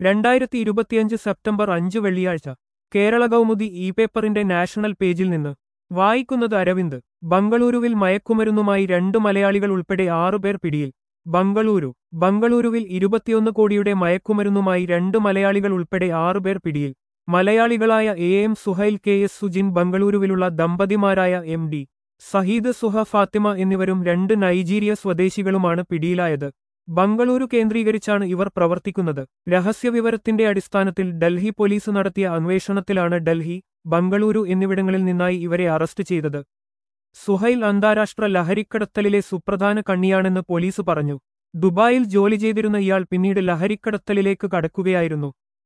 രണ്ടായിരത്തി ഇരുപത്തിയഞ്ച് സെപ്റ്റംബർ അഞ്ച് വെള്ളിയാഴ്ച കേരള കൗമുദി ഇ പേപ്പറിന്റെ നാഷണൽ പേജിൽ നിന്ന് വായിക്കുന്നത് അരവിന്ദ് ബംഗളൂരുവിൽ മയക്കുമരുന്നുമായി രണ്ട് മലയാളികൾ ഉൾപ്പെടെ ആറുപേർ പിടിയിൽ ബംഗളൂരു ബംഗളൂരുവിൽ ഇരുപത്തിയൊന്ന് കോടിയുടെ മയക്കുമരുന്നുമായി രണ്ട് മലയാളികൾ ഉൾപ്പെടെ ആറുപേർ പിടിയിൽ മലയാളികളായ A M Suhail K S Sujin ബംഗളൂരുവിലുള്ള ദമ്പതിമാരായ എം ഡി സഹീദ് സുഹ ഫാത്തിമ എന്നിവരും രണ്ട് നൈജീരിയ സ്വദേശികളുമാണ് പിടിയിലായത് ബംഗളൂരു കേന്ദ്രീകരിച്ചാണ് ഇവർ പ്രവർത്തിക്കുന്നത് രഹസ്യവിവരത്തിന്റെ അടിസ്ഥാനത്തിൽ ഡൽഹി പോലീസ് നടത്തിയ അന്വേഷണത്തിലാണ് ഡൽഹി ബംഗളൂരു എന്നിവിടങ്ങളിൽ നിന്നായി ഇവരെ അറസ്റ്റ് ചെയ്തത് സുഹൈൽ അന്താരാഷ്ട്ര ലഹരിക്കടത്തലിലെ സുപ്രധാന കണ്ണിയാണെന്ന് പോലീസ് പറഞ്ഞു ദുബായിൽ ജോലി ചെയ്തിരുന്ന ഇയാൾ പിന്നീട് ലഹരിക്കടത്തലിലേക്ക് കടക്കുകയായിരുന്നു